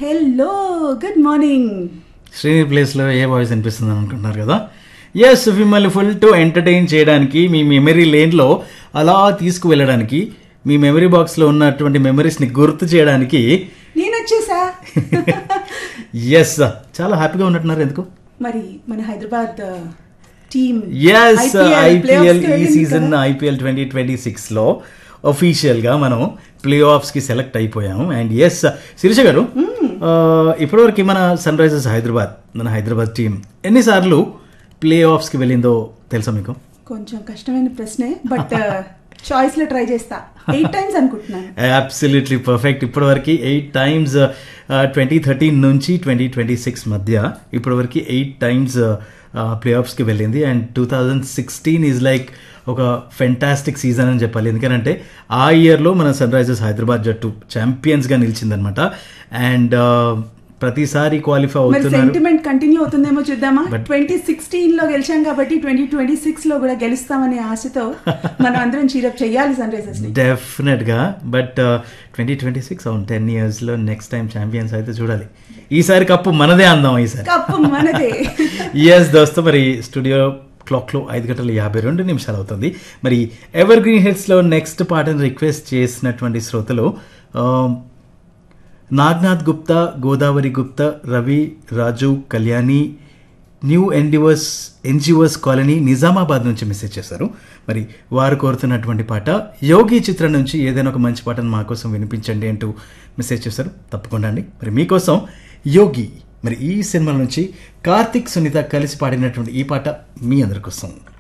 hello good morning Srini ప్లేస్లో ఏ voice అనిపిస్తుంది అనుకుంటున్నారు కదా ఎస్ మిమ్మల్ని ఫుల్ టు ఎంటర్టైన్ చేయడానికి మీ మెమరీ లేన్లో అలా తీసుకువెళ్ళడానికి మీ మెమరీ బాక్స్లో ఉన్నటువంటి మెమరీస్ని గుర్తు చేయడానికి నేను వచ్చేసా ఎస్ చాలా హ్యాపీగా ఉన్నట్టున్నారు ఎందుకు మరి మన హైదరాబాద్ టీమ్ ఎస్ ఐపీఎల్ ఈ సీజన్ ఐపీఎల్ ట్వంటీ ట్వంటీ సిక్స్లో ఒఫీషియల్గా మనం ప్లే ఆఫ్స్కి సెలెక్ట్ అయిపోయాము అండ్ ఎస్ శిరీష గారు ఆ, ఇప్పటివరకు మన సన్ రైజర్స్ హైదరాబాద్ మన హైదరాబాద్ టీం ఎన్నిసార్లు ప్లే ఆఫ్స్కి వెళ్ళిందో తెలుసా మీకు కొంచెం కష్టమైన ప్రశ్నే బట్ చాయిస్ లో ట్రై చేస్తా ఎయిట్ టైమ్స్ అనుకుంటున్నాను అబ్సల్యూట్లీ పర్ఫెక్ట్ ఇప్పటివరకు ఎయిట్ టైమ్స్ ట్వంటీ థర్టీన్ నుంచి ట్వంటీ ట్వంటీ సిక్స్ మధ్య ఇప్పటివరకు ఎయిట్ టైమ్స్ ప్లే ఆఫ్స్కి వెళ్ళింది and two thousand sixteen is like ఒక ఫెంటాస్టిక్ సీజన్ అని చెప్పాలి ఎందుకంటే ఆ ఇయర్లో మన సన్ రైజర్స్ హైదరాబాద్ జట్టు ఛాంపియన్స్గా నిలిచిందనమాట అండ్ ప్రతిసారి క్వాలిఫై మరి అవుతున్నారు సెంటిమెంట్ కంటిన్యూ అవుతుందేమో చూద్దామా ట్వంటీ సిక్స్టీన్ లో గెలిచాం కాబట్టి ట్వంటీ ట్వంటీ సిక్స్ లో కూడా గెలుస్తామనే ఆశతో మనం అందరం చీరప్ చెయ్యాలి సన్ రైజర్స్ ని డెఫినెట్గా బట్ ట్వంటీ ట్వంటీ సిక్స్ అవును టెన్ ఇయర్స్లో నెక్స్ట్ టైం ఛాంపియన్స్ అయితే చూడాలి ఈసారి కప్పు మనదే అందాం ఈసారి కప్పు మనదే ఎస్ దోస్తో మరి స్టూడియో క్లాక్లో ఐదు గంటల యాభై రెండు నిమిషాలు అవుతుంది మరి ఎవర్ గ్రీన్ హిట్స్లో నెక్స్ట్ పాటను రిక్వెస్ట్ చేసినటువంటి శ్రోతలు ఆ, Nagnath Gupta Godavari Gupta Ravi Raju Kalyani new endeavours NGOs colony Nizamabad నుంచి మెసేజ్ చేశారు మరి వారు కోరుతున్నటువంటి పాట యోగి చిత్రం నుంచి ఏదైనా ఒక మంచి పాటను మా కోసం వినిపించండి అంటూ మెసేజ్ చేశారు తప్పకుండా అండి మరి మీకోసం యోగి మరి ఈ సినిమా నుంచి కార్తిక్ సునీత కలిసి పాడినటువంటి ఈ పాట మీ అందరి కోసం